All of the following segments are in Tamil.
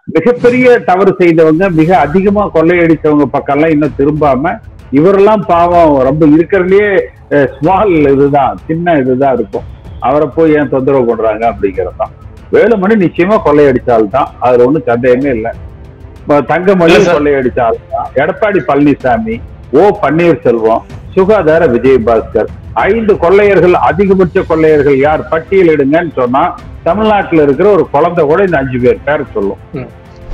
மிகப்பெரிய தவறு செய்தவங்க மிக அதிகமா கொள்ளையடிச்சவங்க பக்கம்லாம் இன்னும் திரும்பாம இவரெல்லாம் பாவம் ரொம்ப இருக்கிறதுலயே ஸ்மால் இதுதான் சின்ன இதுதான் இருக்கும் அவரை போய் ஏன் தொந்தரவு பண்றாங்க அப்படிங்கிறது தான் வேலுமணி நிச்சயமா கொள்ளையடிச்சால் தான் அதுல ஒண்ணும் சந்தேகமே இல்லை இப்ப தங்கமணி இல்ல சார். கொள்ளையடிச்சால் தான் எடப்பாடி பழனிசாமி ஓ பன்னீர்செல்வம் சுகாதார விஜயபாஸ்கர் ஐந்து கொள்ளையர்கள் அதிகபட்ச கொள்ளையர்கள் யார் பட்டியலிடுங்கன்னு சொன்னா தமிழ்நாட்டுல இருக்கிற ஒரு குழந்தை கூட இந்த அஞ்சு பேர் பேர் சொல்லும் ம்.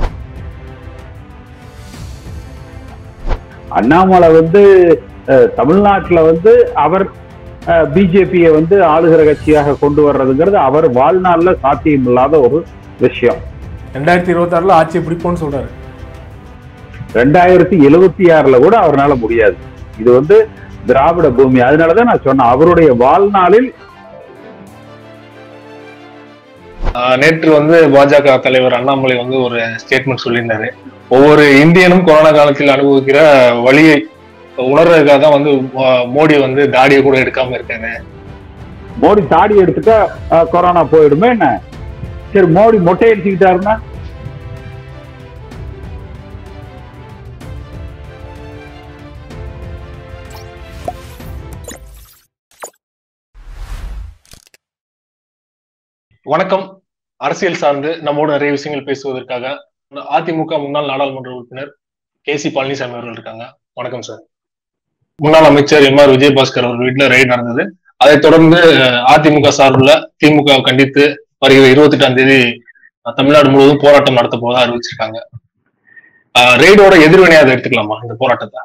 அண்ணாமலை வந்து அஹ், தமிழ்நாட்டுல வந்து அவர் பிஜேபியை வந்து ஆளுகிற கட்சியாக கொண்டு வர்றதுங்கிறது அவர் வாழ்நாள்ல சாத்தியம் இல்லாத ஒரு விஷயம் ரெண்டாயிரத்தி இருபத்தாறுல ஆட்சியை பிடிப்போம்னு சொல்றாரு ரெண்டாயிரத்தி எழுவத்தி ஆறுல கூட அவரால முடியாது இது வந்து திராவிட பூமி அதனாலதான் நான் சொன்னேன் அவருடைய வாழ்நாளில் ஆஹ் நேற்று வந்து பாஜக தலைவர் அண்ணாமலை வந்து ஒரு ஸ்டேட்மெண்ட் சொல்லியிருந்தாரு ஒவ்வொரு இந்தியனும் கொரோனா காலத்தில் அனுபவிக்கிற வழியை உணர்றதுக்காக தான் வந்து ஆஹ் மோடி வந்து தாடியை கூட எடுக்காம இருக்காங்க மோடி தாடி எடுத்துட்டா அஹ், கொரோனா போயிடுமே என்ன சரி மோடி மொட்டை அடிச்சுக்கிட்டாருன்னா வணக்கம் அரசியல் சார்ந்து நம்மோடு நிறைய விஷயங்கள் பேசுவதற்காக அதிமுக முன்னாள் நாடாளுமன்ற உறுப்பினர் கே சி பழனிசாமி அவர்கள் இருக்காங்க வணக்கம் சார் முன்னாள் அமைச்சர் எம் ஆர் விஜயபாஸ்கர் அவர் வீட்டுல ரெய்டு நடந்தது அதைத் தொடர்ந்து அஹ், அதிமுக சார்பில் திமுக வை கண்டித்து வருகிற இருபத்தி எட்டாம் தேதி அஹ், தமிழ்நாடு முழுவதும் போராட்டம் நடத்த போதா அறிவிச்சிருக்காங்க அஹ், ரெய்டோட எதிர்வினையா அதை எடுத்துக்கலாமா இந்த போராட்டத்தை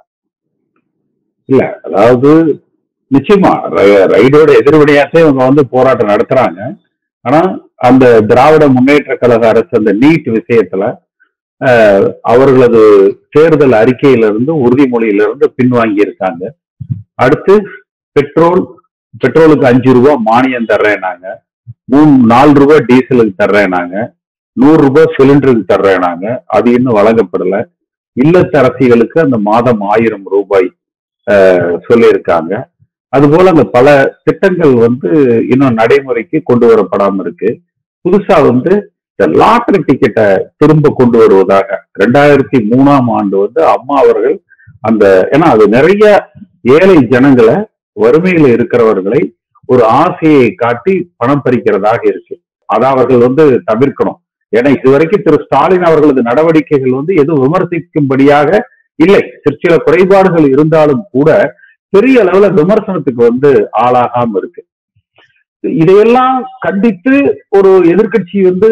இல்ல அதாவது நிச்சயமா ர- ரைடோட எதிர்வினையாத்தே இவங்க வந்து போராட்டம் நடத்துறாங்க ஆனா அந்த திராவிட முன்னேற்ற கழக அரசு அந்த நீட் விஷயத்துல அஹ், அவர்களது தேர்தல் அறிக்கையிலிருந்து உறுதிமொழியிலிருந்து பின்வாங்கி இருக்காங்க அடுத்து பெட்ரோல் பெட்ரோலுக்கு அஞ்சு ரூபாய் மானியம் தர்றேனாங்க மூணு நாலு ரூபாய் டீசலுக்கு தர்றேனாங்க நூறு ரூபாய் சிலிண்டருக்கு தர்றேனாங்க அது இன்னும் வழங்கப்படல இல்லத்தரசிகளுக்கு அந்த மாதம் ஆயிரம் ரூபாய் அஹ், சொல்லியிருக்காங்க அதுபோல அந்த பல திட்டங்கள் வந்து இன்னும் நடைமுறைக்கு கொண்டு வரப்படாம இருக்கு புதுசா வந்து இந்த லாட்டரி டிக்கெட்டை திரும்ப கொண்டு வருவதாக ரெண்டாயிரத்தி மூணாம் ஆண்டு வந்து அம்மா அவர்கள் அந்த ஏன்னா அது நிறைய ஏழை ஜனங்களை வறுமையில இருக்கிறவர்களை ஒரு ஆசையை காட்டி பணம் பறிக்கிறதாக இருக்கு அதை அவர்கள் வந்து தவிர்க்கணும் ஏன்னா இதுவரைக்கும் திரு ஸ்டாலின் அவர்களது நடவடிக்கைகள் வந்து எதுவும் விமர்சிக்கும்படியாக இல்லை சிற்சில குறைபாடுகள் இருந்தாலும் கூட பெரிய அளவுல விமர்சனத்துக்கு வந்து ஆளாகாம இருக்கு இதையெல்லாம் கண்டித்து ஒரு எதிர்க்கட்சி வந்து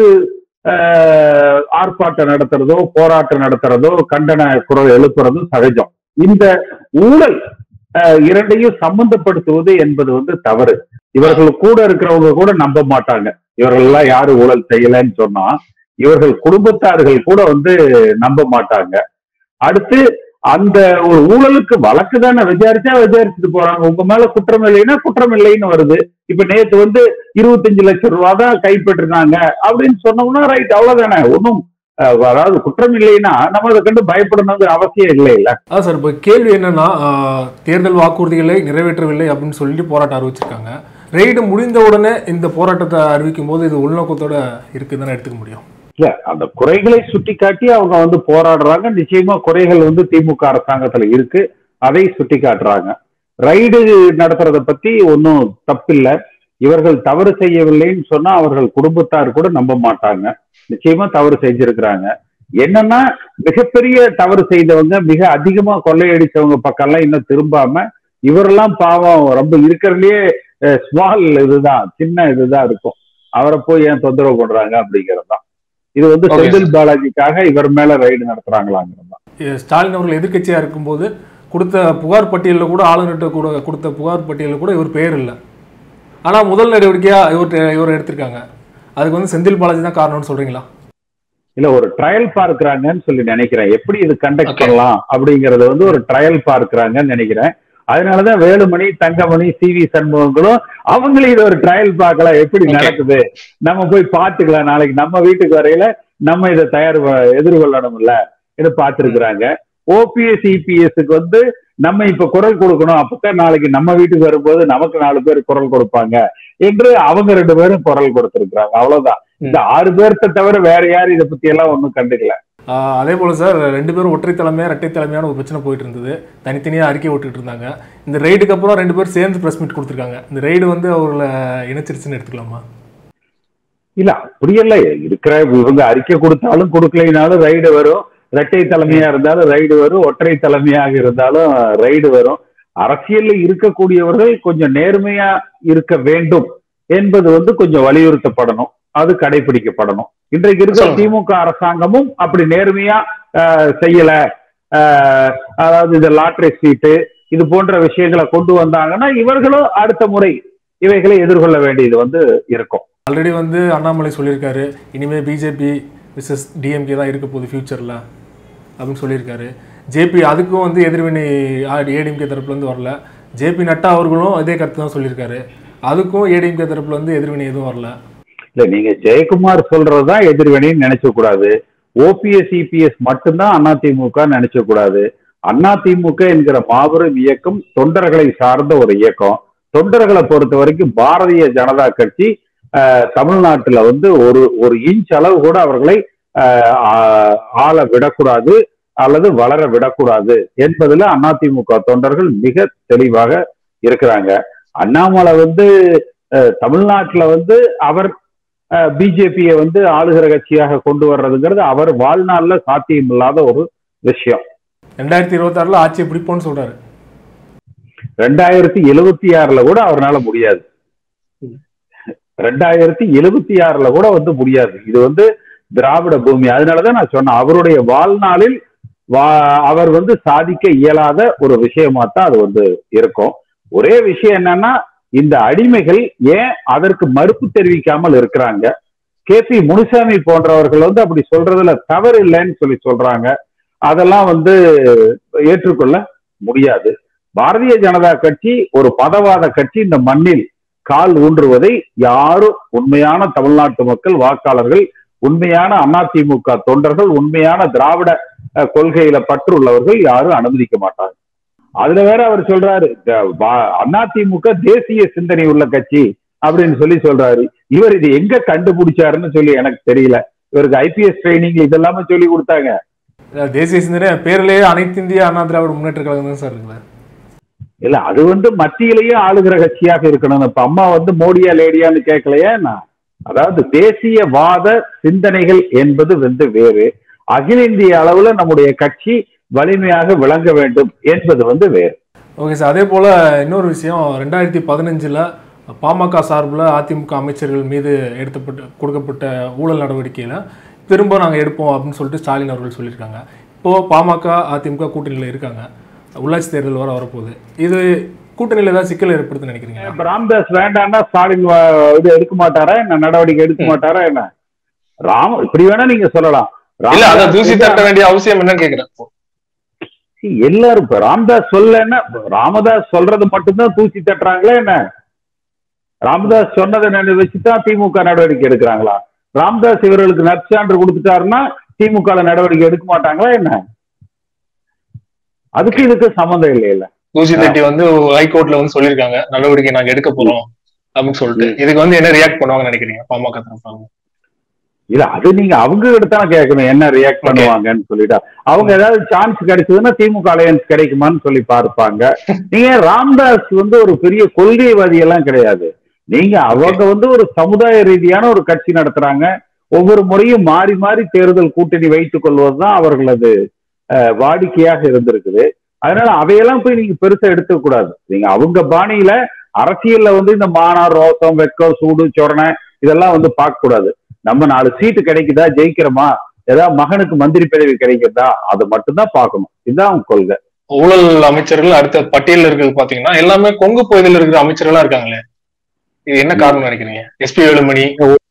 ஆஹ், ஆர்ப்பாட்டம் நடத்துறதோ போராட்டம் நடத்துறதோ கண்டன குரல் எழுப்புறதும் சகஜம் இந்த ஊழல் ஆஹ், இரண்டையும் சம்பந்தப்படுத்துவது என்பது வந்து தவறு இவர்கள் கூட இருக்கிறவங்க கூட நம்ப மாட்டாங்க இவர்கள் எல்லாம் யாரு ஊழல் செய்யலன்னு சொன்னா இவர்கள் குடும்பத்தார்கள் கூட வந்து நம்ப மாட்டாங்க அடுத்து அந்த ஒரு ஊழலுக்கு வழக்கு தானே விசாரிச்சா விசாரிச்சுட்டு போறாங்க உங்க மேல குற்றம் இல்லைன்னா குற்றம் இல்லைன்னு வருது இப்ப நேத்து வந்து இருபத்தஞ்சு லட்சம் ரூபா தான் கைப்பற்றினாங்க அப்படின்னு சொன்னோம்னா ரைட் அவ்வளவுதானே ஒன்றும் அதாவது குற்றம் இல்லைன்னா நம்ம அதை கண்டு பயப்படணுங்கிற அவசியம் இல்லை இல்ல அதான் சார் இப்போ கேள்வி என்னன்னா ஆஹ், தேர்தல் வாக்குறுதிகளை நிறைவேற்றவில்லை அப்படின்னு சொல்லிட்டு போராட்டம் அறிவிச்சிருக்காங்க ரெய்டு முடிந்த உடனே இந்த போராட்டத்தை அறிவிக்கும் போது இது உள்நோக்கத்தோட இருக்குதுன்னு எடுத்துக்க முடியும் இல்ல அந்த குறைகளை சுட்டிக்காட்டி அவங்க வந்து போராடுறாங்க நிச்சயமா குறைகள் வந்து திமுக அரசாங்கத்துல இருக்கு அதை சுட்டி காட்டுறாங்க ரைடு நடத்துறத பத்தி ஒன்றும் தப்பில்லை இவர்கள் தவறு செய்யவில்லைன்னு சொன்னா அவர்கள் குடும்பத்தார் கூட நம்ப மாட்டாங்க நிச்சயமா தவறு செஞ்சிருக்கிறாங்க என்னன்னா மிகப்பெரிய தவறு செய்தவங்க மிக அதிகமா கொள்ளையடிச்சவங்க பக்கம்லாம் இன்னும் திரும்பாம இவரெல்லாம் பாவம் ரொம்ப இருக்கிறதுலயே ஸ்மால் இதுதான் சின்ன இதுதான் இருக்கும் அவரை போய் ஏன் தொந்தரவு பண்றாங்க அப்படிங்கிறது தான் இது வந்து Okay, செந்தில் பாலாஜிக்காக இவர் மேல ரைடு நடத்துறாங்களாங்கிறது தான் எ- ஸ்டாலின் அவர்கள் எதிர்க்கட்சியா இருக்கும்போது கொடுத்த புகார் பட்டியலில் கூட ஆளுநர்கிட்ட கூட கொடுத்த புகார் பட்டியலில் கூட இவர் பெயர் இல்லை ஆனால் முதல் நடவடிக்கையா இவர் இவர் எடுத்திருக்காங்க அதுக்கு வந்து செந்தில் பாலாஜி தான் காரணம்னு சொல்றீங்களா இல்ல ஒரு ட்ரையல் பார்க்கறாங்கன்னு சொல்லி நினைக்கிறேன் எப்படி இது கண்டக்ட் Okay. பண்ணலாம் அப்படிங்கறத வந்து ஒரு ட்ரையல் பார்க்கறாங்கன்னு நினைக்கிறேன் அதனாலதான் வேலுமணி தங்கமணி சி வி சண்முகங்களும் அவங்களும் இது ஒரு ட்ரையல் பார்க்கலாம் எப்படி Okay. நடக்குது நம்ம போய் பார்த்துக்கலாம் நாளைக்கு நம்ம வீட்டுக்கு வரையில நம்ம இதை தயார் ப- எதிர்கொள்ளணும்ல இதை பார்த்திருக்கிறாங்க ஓபிஎஸ் இபிஎஸ்க்கு வந்து நம்ம இப்ப குரல் கொடுக்கணும் அப்பதான் நாளைக்கு நம்ம வீட்டுக்கு வரும்போது நமக்கு நாலு பேர் குரல் கொடுப்பாங்க என்று அவங்க ரெண்டு பேரும் குரல் கொடுத்திருக்கிறாங்க அவ்வளவுதான் இந்த ஆறு பேர்த்த தவிர வேற யாரும் இதை பத்தி எல்லாம் ஒண்ணும் கண்டுக்கல ஆஹ் அதே போல் சார் ரெண்டு பேரும் ஒற்றை தலைமையா இரட்டை தலைமையான ஒரு பிரச்சனை போயிட்டு இருந்தது தனித்தனியாக அறிக்கை விட்டுட்டு இருந்தாங்க இந்த ரெய்டுக்கு அப்புறம் ரெண்டு பேரும் சேர்ந்து ப்ரெஸ் மீட் கொடுத்துருக்காங்க இந்த ரெய்டு வந்து அவர்களை இணைச்சிருச்சுன்னு எடுத்துக்கலாமா இல்ல அப்படியெல்லாம் இருக்கிற இவங்க அறிக்கை கொடுத்தாலும் கொடுக்கலைனாலும் ரைடு வரும் இரட்டை தலைமையா இருந்தாலும் ரைடு வரும் ஒற்றை தலைமையாக இருந்தாலும் ரைடு வரும் அரசியல்ல இருக்கக்கூடியவர்கள் கொஞ்சம் நேர்மையா இருக்க வேண்டும் என்பது வந்து கொஞ்சம் வலியுறுத்தப்படணும் அது கடைபிடிக்கப்படணும் இன்றைக்கு இருக்கிற சொல்லுங்க. திமுக அரசாங்கமும் அப்படி நேர்மையா ஆஹ், செய்யல ஆஹ், அதாவது இந்த லாட்டரி சீட்டு இது போன்ற விஷயங்களை கொண்டு வந்தாங்கன்னா இவர்களும் அடுத்த முறை இவைகளை எதிர்கொள்ள வேண்டியது வந்து இருக்கும் ஆல்ரெடி வந்து அண்ணாமலை சொல்லியிருக்காரு இனிமேல் பிஜேபி விசஸ் டிஎம்கே தான் இருக்க போகுது ஃபியூச்சரில் அப்படின்னு சொல்லியிருக்காரு ஜேபி அதுக்கும் வந்து எதிர்வினை ஏடிஎம்கே தரப்புலேருந்து வரல ஜேபி நட்டா அவர்களும் இதே கருத்து தான் சொல்லியிருக்காரு அதுக்கும் ஏடிஎம்கே தரப்புல இருந்து எதிர்வினை எதுவும் வரல இல்ல நீங்க ஜெயக்குமார் சொல்றதுதான் எதிர்வினைன்னு நினைச்ச கூடாது ஓபிஎஸ் இபிஎஸ் மட்டும்தான் அதிமுக நினைச்ச கூடாது அதிமுக என்கிற மாபெரும் இயக்கம் தொண்டர்களை சார்ந்த ஒரு இயக்கம் தொண்டர்களை பொறுத்த வரைக்கும் பாரதிய ஜனதா கட்சி ஆஹ், தமிழ்நாட்டுல வந்து ஒரு ஒரு இன்ச் அளவு கூட அவர்களை ஆஹ், ஆ- ஆள விடக்கூடாது அல்லது வளர விடக்கூடாது என்பதுல அதிமுக தொண்டர்கள் மிக தெளிவாக இருக்கிறாங்க அண்ணாமலை வந்து அஹ், தமிழ்நாட்டுல வந்து அவர் பிஜேபியை வந்து ஆளுகிற கட்சியாக கொண்டு வர்றதுங்கிறது அவர் வாழ்நாள்ல சாத்தியமில்லாத ஒரு விஷயம் ரெண்டாயிரத்தி இருபத்தாறில் ஆட்சியை பிடிப்போம்னு சொல்றாரு ரெண்டாயிரத்தி எழுவத்தி ஆறுல கூட அவரால முடியாது ரெண்டாயிரத்தி எழுவத்தி ஆறுல கூட வந்து முடியாது இது வந்து திராவிட பூமி அதனாலதான் நான் சொன்னேன் அவருடைய வாழ்நாளில் வா- அவர் வந்து சாதிக்க இயலாத ஒரு விஷயமா தான் அது வந்து இருக்கும் ஒரே விஷயம் என்னன்னா இந்த அடிமைகள் ஏன் அதற்கு மறுப்பு தெரிவிக்காமல் இருக்கிறாங்க கே பி முனுசாமி போன்றவர்கள் வந்து அப்படி சொல்றதுல தவறு இல்லைன்னு சொல்லி சொல்றாங்க அதெல்லாம் வந்து ஏற்றுக்கொள்ள முடியாது பாரதிய ஜனதா கட்சி ஒரு பதவாத கட்சி இந்த மண்ணில் கால் ஊன்றுவதை யாரும் உண்மையான தமிழ்நாட்டு மக்கள் வாக்காளர்கள் உண்மையான அதிமுக தொண்டர்கள் உண்மையான திராவிட அஹ், கொள்கையில பற்று உள்ளவர்கள் யாரும் அனுமதிக்க மாட்டாங்க அதுல வேற அவர் சொல்றாரு த- பா- அதிமுக தேசிய சிந்தனை உள்ள கட்சி அப்படின்னு சொல்லி சொல்றாரு இவர் இது எங்க கண்டுபிடிச்சாருன்னு சொல்லி எனக்கு தெரியல இவருக்கு ஐபிஎஸ் ட்ரைனிங் இதெல்லாமே சொல்லி கொடுத்தாங்க அஹ் தேசிய சிந்தனை பேர்லயே அனைத்து இந்திய அண்ணா திராவிட முன்னேற்ற கழகம் தான் சார் இருக்குது இல்ல அது வந்து மத்தியிலேயே ஆளுகிற கட்சியாக இருக்கணும் இப்ப அம்மா வந்து மோடியா லேடியான்னு கேட்கலையா நான் அதாவது தேசியவாத சிந்தனைகள் என்பது வந்து வேறு அகில இந்திய அளவுல நம்முடைய கட்சி வலிமையாக விளங்க வேண்டும் என்பது வந்து வேறு ஓகே சார் அதே போல் இன்னொரு விஷயம் ரெண்டாயிரத்தி பதினஞ்சில் பாமக சார்பில் அதிமுக அமைச்சர்கள் மீது எடுத்தப்பட்ட கொடுக்கப்பட்ட ஊழல் நடவடிக்கையில் திரும்ப நாங்கள் எடுப்போம் அப்படின்னு சொல்லிட்டு ஸ்டாலின் அவர்கள் சொல்லியிருக்காங்க இப்போது பாமக அதிமுக கூட்டணியில் இருக்காங்க உள்ளாட்சி தேர்தல் வர வரப்போகுது இது கூட்டணியில் ஏதாவது சிக்கல் ஏற்படுத்துன்னு நினைக்கிறீங்க இப்ப ராம்தாஸ் வேண்டாம்னா ஸ்டாலின் வ- இது எடுக்க மாட்டாரா என்ன நடவடிக்கை எடுக்க மாட்டாரா என்ன ராம இப்படி வேணா நீங்க சொல்லலாம் இல்ல அத ராமதாஸ் தூசி தட்ட வேண்டிய அவசியம் என்னன்னு கேக்குறேன் See, எல்லாரும் இப்ப ராமதாஸ் சொல்லன்னா ராமதாஸ் சொல்றது மட்டும்தான் தூசி தட்டுறாங்களா என்ன ராமதாஸ் சொன்னதை நினை வச்சுதான் திமுக நடவடிக்கை எடுக்கிறாங்களா ராமதாஸ் இவர்களுக்கு நற்சான்று கொடுத்துட்டாருன்னா திமுக ல நடவடிக்கை எடுக்க மாட்டாங்களா என்ன அதுக்கு இதுக்கு சம்மந்தம் இல்லையில தூசி தட்டி வந்து ஹைகோர்ட்ல வந்து சொல்லியிருக்காங்க நடவடிக்கை நாங்க எடுக்க போறோம் அப்படின்னு சொல்லிட்டு இதுக்கு வந்து என்ன ரியாக்ட் பண்ணுவாங்கன்னு நினைக்கிறீங்க பாமக தரப்பாங்க இல்ல அது நீங்க அவங்க கிட்ட தான் கேட்கணும் என்ன ரியாக்ட் பண்ணுவாங்கன்னு சொல்லிட்டு அவங்க ஏதாவது சான்ஸ் கிடைச்சதுன்னா திமுக அலையன்ஸ் கிடைக்குமான்னு சொல்லி பார்ப்பாங்க நீங்க ராம்தாஸ் வந்து ஒரு பெரிய கொள்கைவாதி எல்லாம் கிடையாது நீங்க அவங்க வந்து ஒரு சமுதாய ரீதியான ஒரு கட்சி நடத்துறாங்க ஒவ்வொரு முறையும் மாறி மாறி தேர்தல் கூட்டணி வைத்துக் கொள்வதுதான் அவர்களது அஹ், வாடிக்கையாக இருந்திருக்குது அதனால அவையெல்லாம் போய் நீங்க பெருசா எடுத்துக்க கூடாது நீங்க அவங்க பாணியில அரசியல்ல வந்து இந்த மானம் ரோசம் வெக்கம் சூடு சொரணை இதெல்லாம் வந்து பார்க்க கூடாது நம்ம நாலு சீட்டு கிடைக்குதா ஜெயிக்கிறோமா ஏதாவது மகனுக்கு மந்திரி பதவி கிடைக்கிறதா அதை மட்டும்தான் பார்க்கணும் இதுதான் அவங்க கொள்கை ஊழல் அமைச்சர்கள் அடுத்த பட்டியலில் இருக்கிறது பாத்தீங்கன்னா எல்லாமே கொங்கு பகுதியில் இருக்கிற அமைச்சர்களா இருக்காங்களே இது என்ன காரணம் நினைக்கிறீங்க எஸ்பி வேலுமணி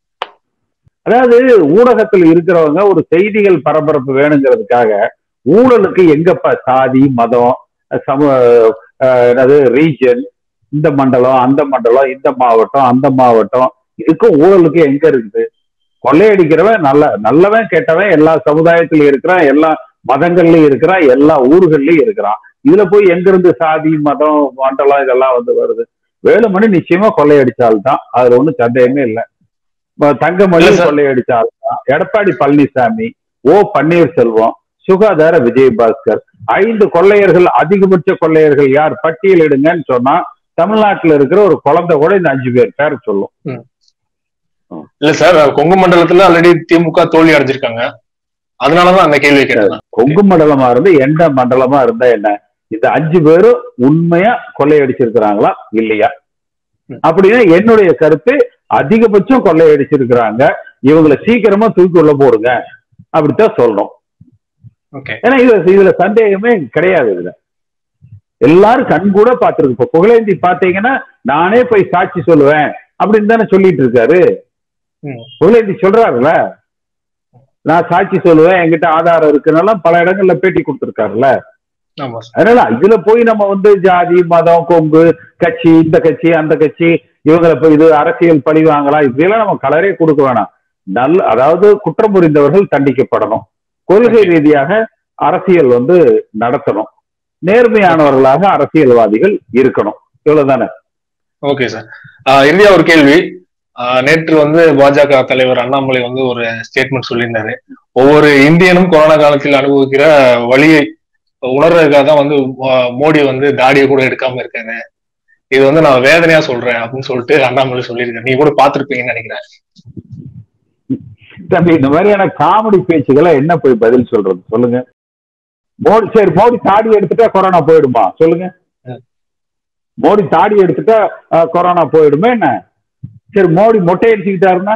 அதாவது ஊடகத்தில் இருக்கிறவங்க ஒரு செய்திகள் பரபரப்பு வேணுங்கிறதுக்காக ஊழலுக்கு எங்கப்பா சாதி மதம் சம அஹ், என்னது ரீஜன் இந்த மண்டலம் அந்த மண்டலம் இந்த மாவட்டம் அந்த மாவட்டம் இதுக்கும் ஊழலுக்கு எங்க இருக்குது கொள்ளையடிக்கிறவன் நல்ல நல்லவன் கெட்டவன் எல்லா சமுதாயத்திலயும் இருக்கிறான் எல்லா மதங்கள்லயும் இருக்கிறான் எல்லா ஊர்கள்லயும் இருக்கிறான் இதுல போய் எங்க இருந்து சாதி மதம் மண்டலம் இதெல்லாம் வந்து வருது வேலுமணி நிச்சயமா கொள்ளையடிச்சால்தான் அதுல ஒண்ணும் சந்தேகமே இல்லை தங்கமணி இல்ல சார். கொள்ளையடிச்சால்தான் எடப்பாடி பழனிசாமி ஓ பன்னீர்செல்வம் சுகாதார விஜயபாஸ்கர் ஐந்து கொள்ளையர்கள் அதிகபட்ச கொள்ளையர்கள் யார் பட்டியலிடுங்கன்னு சொன்னா தமிழ்நாட்டுல இருக்கிற ஒரு குழந்தை கூட இந்த அஞ்சு பேர் பேர் சொல்லும் இல்ல சார் கொங்கு மண்டலத்துல ஆல்ரெடி திமுக தோல்வி அடைஞ்சிருக்காங்க அதனாலதான் அந்த கேள்வி கேட்டேன் கொங்கு மண்டலமா இருந்து எந்த மண்டலமா இருந்தா என்ன இந்த அஞ்சு பேரும் உண்மையா கொள்ளையடிச்சிருக்கிறாங்களா இல்லையா ம். அப்படின்னா என்னுடைய கருத்து அதிகபட்சம் கொள்ளையடிச்சிருக்கிறாங்க இவங்களை சீக்கிரமா தூக்கி உள்ள போடுங்க அப்படித்தான் சொல்றோம் ஓகே ஏன்னா இது இதுல சந்தேகமே கிடையாது இதுல எல்லாரும் கண் கூட பார்த்திருக்கு இப்ப புகழேந்தி பாத்தீங்கன்னா நானே போய் சாட்சி சொல்லுவேன் அப்படின்னு தானே சொல்லிட்டு இருக்காரு ம். புகழேந்தி சொல்றாருல நான் சாட்சி சொல்லுவேன் என்கிட்ட ஆதாரம் இருக்குனால பல இடங்கள்ல பேட்டி கொடுத்திருக்காருல்ல ஆமா சார் அதனால இதுல போய் நம்ம வந்து ஜாதி மதம் கொங்கு கட்சி இந்த கட்சி அந்த கட்சி இவங்களை போய் இது அரசியல் பழி வாங்கலாம் இப்படியெல்லாம் நம்ம கலரே கொடுக்க வேணாம் நல்ல அதாவது குற்றம் புரிந்தவர்கள் தண்டிக்கப்படணும் கொள்கை ரீதியாக அரசியல் வந்து நடத்தணும் நேர்மையானவர்களாக அரசியல்வாதிகள் இருக்கணும் இவ்வளவுதானே ஓகே சார் ஆஹ் இறுதியா ஒரு கேள்வி ஆஹ் நேற்று வந்து பாஜக தலைவர் அண்ணாமலை வந்து ஒரு ஸ்டேட்மெண்ட் சொல்லியிருந்தாரு ஒவ்வொரு இந்தியனும் கொரோனா காலத்தில் அனுபவிக்கிற வழியை உணர்றதுக்காக தான் வந்து ஆஹ் மோடி வந்து தாடியை கூட எடுக்காம இருக்காரு இது வந்து நான் வேதனையா சொல்றேன் அப்படின்னு சொல்லிட்டு அண்ணாமலை சொல்லியிருக்காரு நீங்க கூட பாத்திருப்பீங்கன்னு நினைக்கிறேன் தம்பி இந்த மாதிரியான காமெடி பேச்சுகளை என்ன போய் பதில் சொல்றது சொல்லுங்க மோடி சரி மோடி தாடி எடுத்துட்டா கொரோனா போயிடுமா சொல்லுங்க ம். மோடி தாடி எடுத்துட்டா அஹ், கொரோனா போயிடுமே என்ன சரி மோடி மொட்டை அடிச்சுக்கிட்டாருன்னா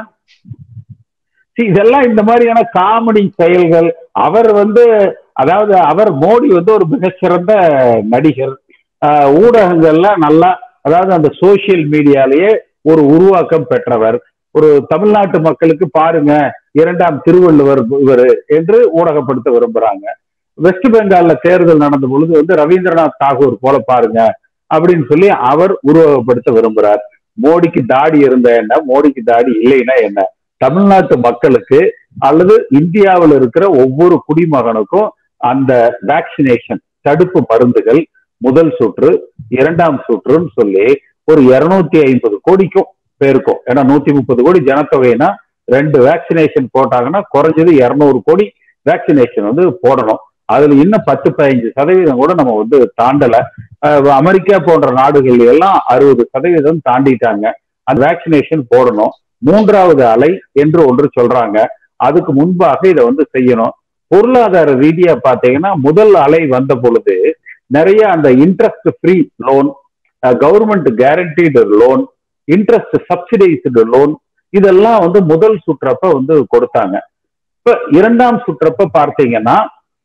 See, இதெல்லாம் இந்த மாதிரியான காமெடி செயல்கள் அவர் வந்து அதாவது அவர் மோடி வந்து ஒரு மிகச்சிறந்த நடிகர் அஹ், ஊடகங்கள்ல நல்லா அதாவது அந்த சோசியல் மீடியாலேயே ஒரு உருவாக்கம் பெற்றவர் ஒரு தமிழ்நாட்டு மக்களுக்கு பாருங்க இரண்டாம் திருவள்ளுவர் இவர் என்று ஊடகப்படுத்த விரும்புறாங்க வெஸ்ட் பெங்கால்ல தேர்தல் நடந்த பொழுது வந்து ரவீந்திரநாத் தாகூர் போல பாருங்க அப்படின்னு சொல்லி அவர் உருவகப்படுத்த விரும்புறார் மோடிக்கு தாடி இருந்தா என்ன மோடிக்கு தாடி இல்லைன்னா என்ன தமிழ்நாட்டு மக்களுக்கு அல்லது இந்தியாவில் இருக்கிற ஒவ்வொரு குடிமகனுக்கும் அந்த வேக்சினேஷன் தடுப்பு மருந்துகள் முதல் சுற்று இரண்டாம் சுற்றுன்னு சொல்லி ஒரு இருநூத்தி ஐம்பது கோடிக்கும் பேருக்கும் ஏன்னா நூத்தி முப்பது கோடி ஜனத்தொகைனா ரெண்டு வேக்சினேஷன் போட்டாங்கன்னா குறைஞ்சது இருநூறு கோடி வேக்சினேஷன் வந்து போடணும் அதுல இன்னும் பத்து பதினஞ்சு சதவீதம் கூட நம்ம வந்து தாண்டல அஹ் அமெரிக்கா போன்ற நாடுகள் எல்லாம் அறுபது சதவீதம் தாண்டிட்டாங்க அந்த வேக்சினேஷன் போடணும் மூன்றாவது அலை என்று ஒன்று சொல்றாங்க அதுக்கு முன்பாக இதை வந்து செய்யணும் பொருளாதார ரீதியா பாத்தீங்கன்னா முதல் அலை வந்த பொழுது நிறைய அந்த interest free loan government guaranteed loan interest subsidised loan இதெல்லாம் வந்து முதல் சுற்றப்ப வந்து கொடுத்தாங்க இப்ப இரண்டாம் சுற்றப்ப பார்த்தீங்கன்னா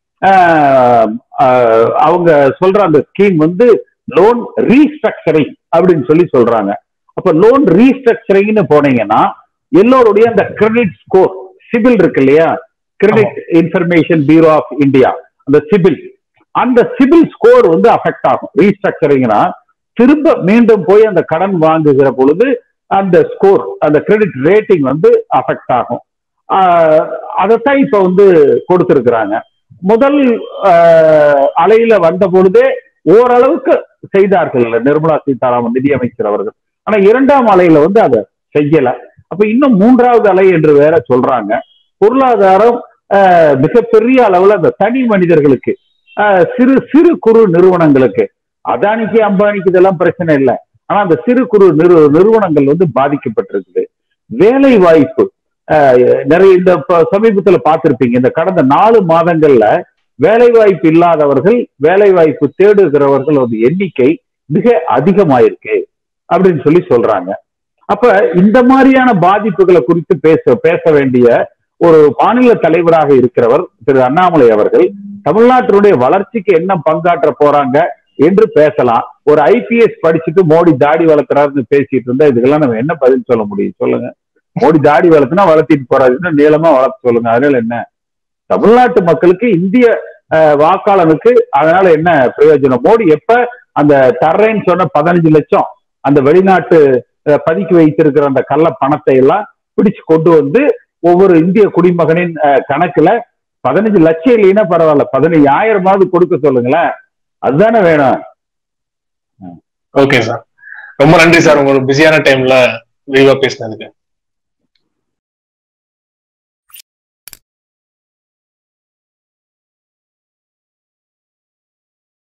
ஆஹ், ஆஹ், அவங்க சொல்ற அந்த ஸ்கீம் வந்து லோன் ரீஸ்ட்ரக்சரிங் அப்படின்னு சொல்லி சொல்றாங்க அப்ப லோன் ரீஸ்ட்ரக்சரிங்னு போனீங்கன்னா எல்லோருடைய அந்த கிரெடிட் ஸ்கோர் சிபில் இருக்கு இல்லையா credit information bureau of India அந்த சிபில் அந்த சிபில் ஸ்கோர் வந்து அஃபெக்ட் ஆகும் ரீஸ்ட்ரக்சரிங்னா திரும்ப மீண்டும் போய் அந்த கடன் வாங்குகிற பொழுது அந்த ஸ்கோர் அந்த கிரெடிட் ரேட்டிங் வந்து அஃபெக்ட் ஆகும் ஆஹ் அதைத்தான் இப்ப வந்து கொடுத்திருக்கிறாங்க முதல் ஆஹ் அலையில வந்த பொழுதே ஓரளவுக்கு செய்தார்கள் நிர்மலா சீதாராமன் நிதியமைச்சர் அவர்கள் ஆனா இரண்டாம் அலையில வந்து அதை செய்யல அப்ப இன்னும் மூன்றாவது அலை என்று வேற சொல்றாங்க பொருளாதாரம் ஆஹ் மிகப்பெரிய அளவுல அந்த தனி மனிதர்களுக்கு ஆஹ் சிறு சிறு குறு நிறுவனங்களுக்கு அதானிக்கு அம்பானிக்கு இதெல்லாம் பிரச்சனை இல்லை ஆனா அந்த சிறு குறு நிறு நிறுவனங்கள் வந்து பாதிக்கப்பட்டிருக்குது வேலை வாய்ப்பு ஆஹ் நிறைய இந்த ப- சமீபத்துல பார்த்திருப்பீங்க இந்த கடந்த நாலு மாதங்கள்ல வேலை வாய்ப்பு இல்லாதவர்கள் வேலை வாய்ப்பு தேடுகிறவர்கள் ஒரு எண்ணிக்கை மிக அதிகமாயிருக்கு அப்படின்னு சொல்லி சொல்றாங்க அப்ப இந்த மாதிரியான பாதிப்புகளை குறித்து பேச பேச வேண்டிய ஒரு மாநில தலைவராக இருக்கிறவர் திரு அண்ணாமலை அவர்கள் தமிழ்நாட்டினுடைய வளர்ச்சிக்கு என்ன பங்காற்ற போறாங்க என்று பேசலாம் ஒரு ஐபிஎஸ் படிச்சுட்டு மோடி தாடி வளர்க்குறாருன்னு பேசிட்டு இருந்தா இதுக்கெல்லாம் நம்ம என்ன பதில் சொல்ல முடியும் சொல்லுங்க மோடி தாடி வளர்த்துனா வளர்த்திட்டு போறாருன்னா நீளமா வளர்த்து சொல்லுங்க அதனால என்ன தமிழ்நாட்டு மக்களுக்கு இந்திய அஹ், வாக்காளனுக்கு அதனால என்ன பிரயோஜனம் மோடி எப்ப அந்த தர்றேன்னு சொன்ன பதினஞ்சு லட்சம் அந்த வெளிநாட்டு அஹ், பதுக்கி வைத்திருக்கிற அந்த கள்ள பணத்தை எல்லாம் பிடிச்சு கொண்டு வந்து ஒவ்வொரு இந்திய குடிமகனின் அஹ், கணக்குல பதினஞ்சு லட்சம் இல்லைன்னா பரவாயில்ல பதினையாயிரமாவது கொடுக்க சொல்லுங்களேன் அதுதானே வேணும் ஓகே சார் ரொம்ப நன்றி சார் உங்களோட பிஸியான டைம்ல விரிவா பேசினதுக்கு